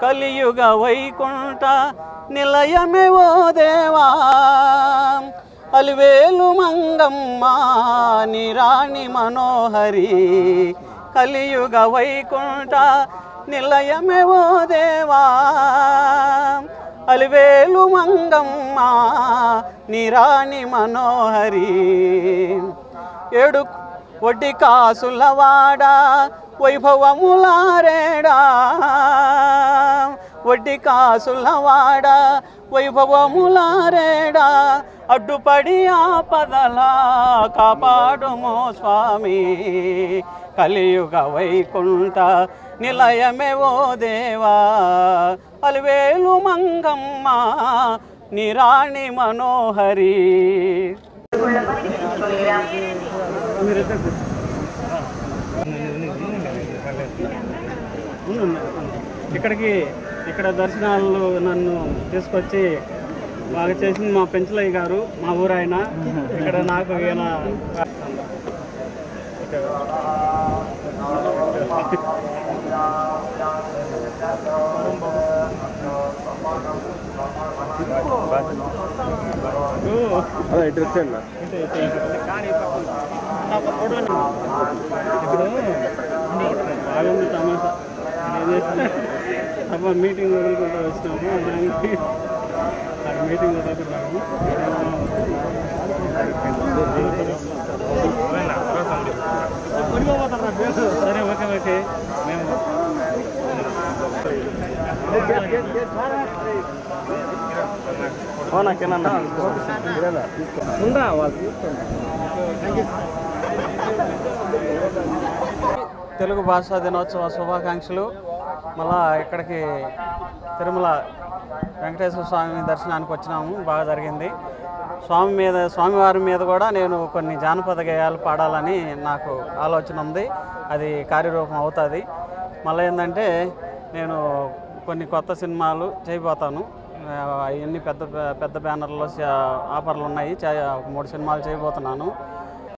కలియుగ వైకుంఠ నిలయమే ఓ దేవా అలివేలు మంగమ్మ నిరాణి మనోహరి కలియుగ వైకుంఠ నిలయమే ఓ దేవా అలివేలు మంగమ్మ నిరాణి మనోహరి ఏడు వడ్డీ కాసులవాడ వైభవములారేడా వడ్డీ కాసులవాడ వైభవములారేడా అడ్డుపడి ఆపదలా కాపాడుమో స్వామి కలియుగ వైకుంఠ నిలయమే ఓ దేవా అలివేలు మంగమ్మ నిరాణి మనోహరి ఇక్కడికి ఇక్కడ దర్శనాలు నన్ను తీసుకొచ్చి బాగా చేసింది మా పెంచలయ్య గారు మా ఊరు ఆయన ఇక్కడ నాకు ఈయన ఇప్పుడు బాగుంది తమాషా ఏం చేసినా సభ మీటింగ్ వదులుకుంటూ వచ్చినాము దానికి అక్కడ మీటింగ్ వదులుకున్నాము సరే ఓకే ఓకే మేము అవునా కింద ఉందా వాళ్ళు తెలుగు భాషా దినోత్సవ శుభాకాంక్షలు మళ్ళా ఇక్కడికి తిరుమల వెంకటేశ్వర స్వామి దర్శనానికి వచ్చినాము బాగా జరిగింది స్వామి మీద స్వామివారి మీద కూడా నేను కొన్ని జానపద గేయాలు పాడాలని నాకు ఆలోచన ఉంది అది కార్యరూపం అవుతుంది మళ్ళీ ఏంటంటే నేను కొన్ని కొత్త సినిమాలు చేయబోతాను అవన్నీ పెద్ద పెద్ద బ్యానర్లో చ- ఆఫర్లు ఉన్నాయి చే- ఒక మూడు సినిమాలు చేయబోతున్నాను